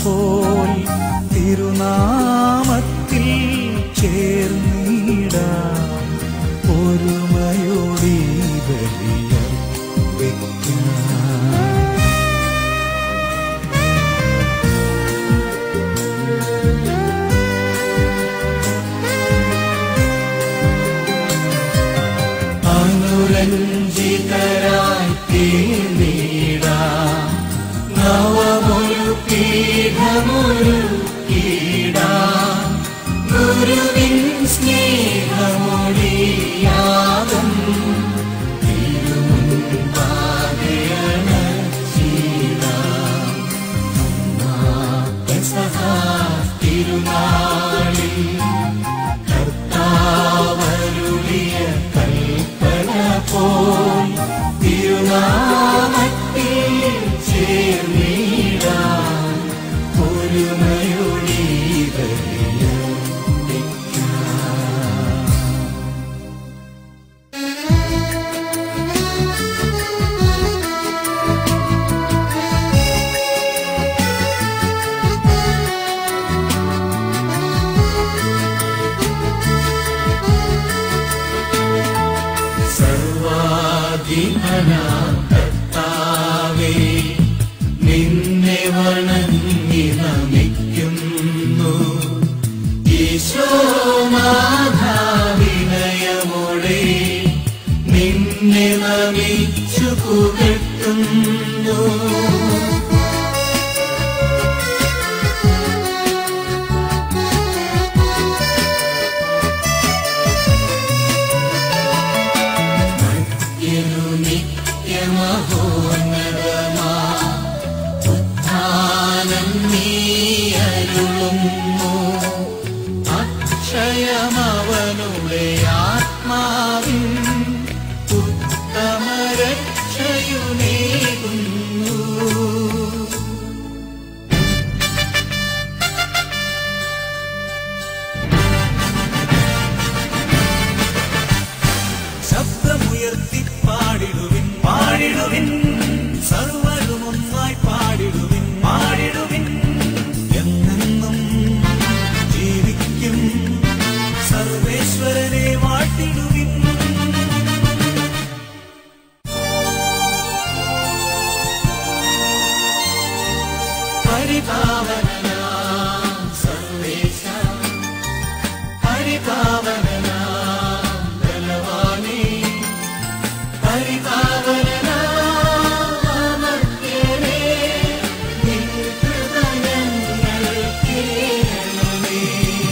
പോൽ തിരുനാമത്തിൽ ചേർന്നിടാം ഒരുമയോടി ബലിയർപ്പിക്കാം അനുരഞ്ജിതരായി തീർന്നിടാം നവമൊരു പീഠമൊരു കീടാം ഗുരുവിൻ സ്നേഹമൊഴിയാകും തിരുനാളിൽ കർത്താവരുളിയ കൽപ്പന പോൽ തിരുനാമത്തിൽ ചേർന്നിടാം ഒരുമയൊഴി സർവാധിപനാം കർത്താവേ നിന്നെ വണങ്ങി നമിക്കുന്നു ഈശോനാഥാവിനയമോടെ നിന്നെ നമിച്ചു പുകഴ്ത്തുന്നു നിത്യനു നിത്യമഹോന്നതമാ ഉത്ഥാനം നീ അരുളുന്നു അക്ഷയമവനുടെ ആത്മാവിൻ ഉത്തമരക്ഷയുനേകുന്നു ശബ്ദമുയർത്തി പാടിടുവിൻ പാടിടുവിൻ സർവരും ഒന്നായി പാടിടുവിൻ പാടിടുവിൻ എന്നെന്നും ജീവിക്കും സർവേശ്വരനെ വാട്ടിടുവിൻ പരിപാവനാം സർവേശ പരിപാവനാം ബലവാനേ പരിപാവനാമർത്യനേ നിൻ ഹൃദയങ്ങൾ കേളണമേ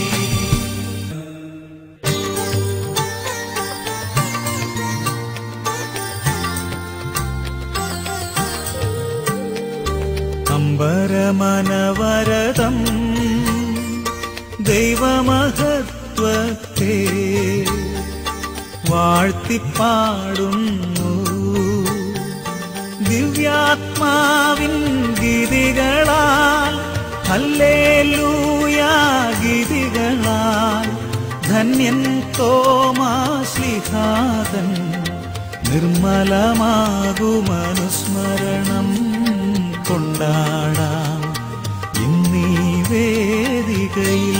അമ്പരമനവരതം ദൈവമഹത്വത്തെ വാഴ്ത്തിപ്പാടുന്നു ദിവ്യാത്മാവിൻ ഗീതികളാൽ ഹല്ലേലൂയാ ഗീതികളാൽ ധന്യൻ തോമാശ്ലിഹാദൻ നിർമ്മലമാകുമനുസ്മരണം കൊണ്ടാടാം ഇന്നീ വേദികയിൽ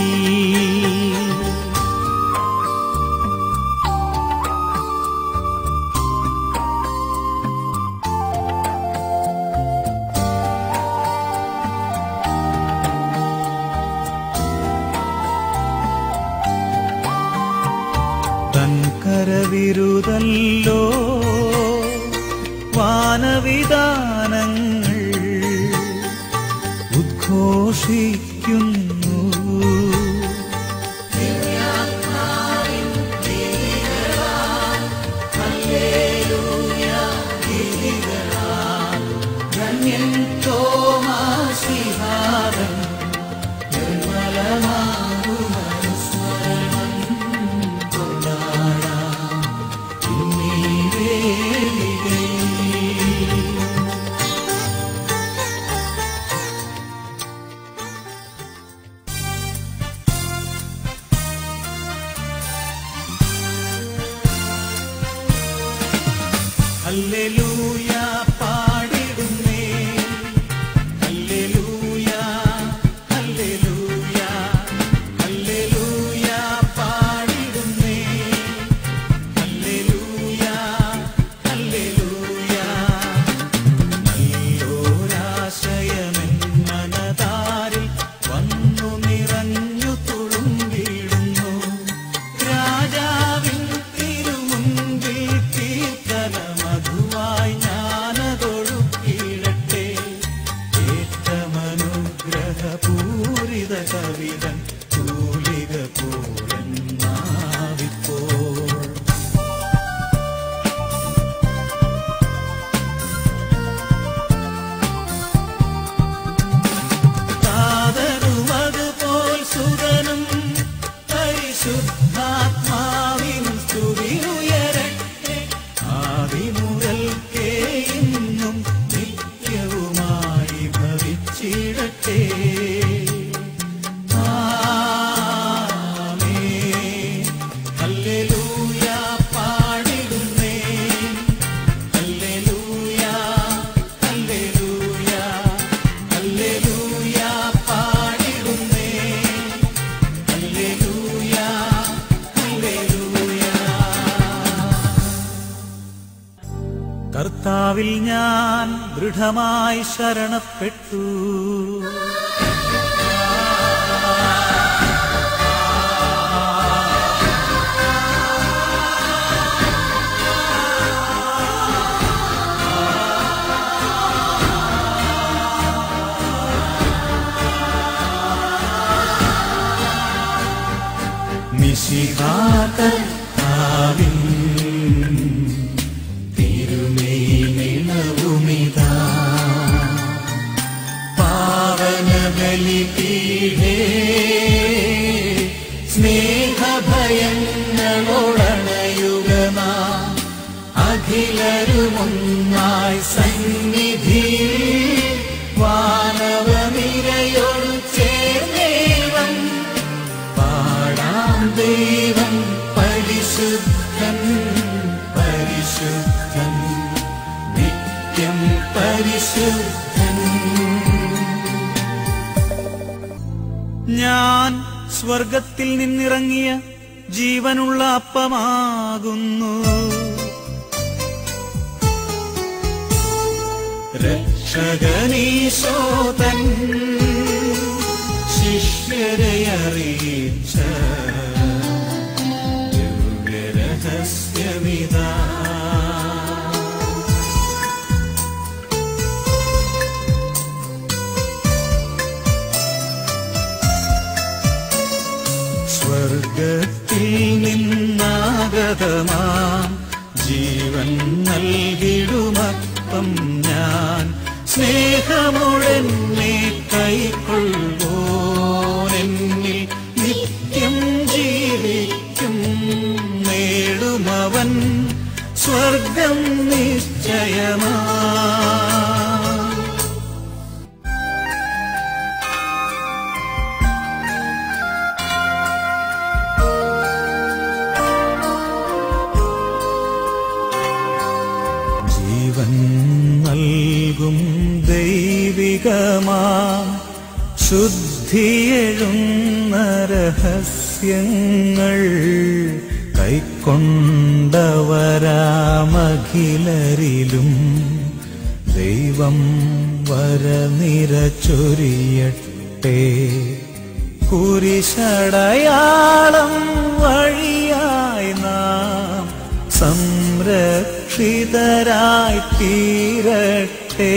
തൻ കരവിരുതല്ലോ വാനവിധാനങ്ങൾ ഉദ്ഘോഷിക്കുന്നു ഹല്ലേലൂയ പാടിടുന്നേ ഹല്ലേലൂയ കർത്താവിൽ ഞാൻ ദൃഢമായി ശരണപ്പെട്ടു മിശിഹാകർത്താവിൻ തിരുമേനിളവുമിതാ പാവന ബലിപീഠേ സ്നേഹഭയങ്ങളോടണയുക നാം അഖിലരുമൊന്നായി സന്നിധിയിൽ വാനവനിരയോട് ചേർന്നേവം പാടാം ദൈവം പരിശുദ്ധൻ പരിശുദ്ധൻ നിത്യം പരിശുദ്ധൻ ഞാൻ സ്വർഗത്തിൽ നിന്നിറങ്ങിയ ജീവനുള്ള അപ്പമാകുന്നു രക്ഷകനീശോതൻ ശിഷ്യരെ അറിയിച്ച ദിവ്യരഹസ്യമിതാ സ്വർഗത്തിൽ നിന്നാഗതമാം ജീവൻ നൽകിടുമപ്പം ഞാൻ സ്നേഹമുഴന്നെ കൈക്കൊള്ളുവോനെന്നിൽ നിത്യം ജീവിക്കും നേടുമവൻ സ്വർഗം നിശ്ചയമാ ജീവൻ നൽകും ദൈവികമാം ശുദ്ധിയെഴുന്ന രഹസ്യങ്ങൾ കൈക്കൊണ്ടവരാമഖിലരിലും ദൈവം വരനിര ചൊരിയട്ടെ കുരിശടയാളം വഴിയായി നാം സംരക്ഷിതരായി തീരട്ടെ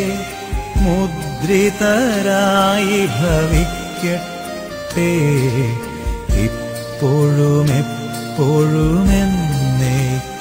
മുദ്രിതരായി ഭവിക്കട്ടെ ഇപ്പോഴും എപ്പോഴും എന്നേക്കും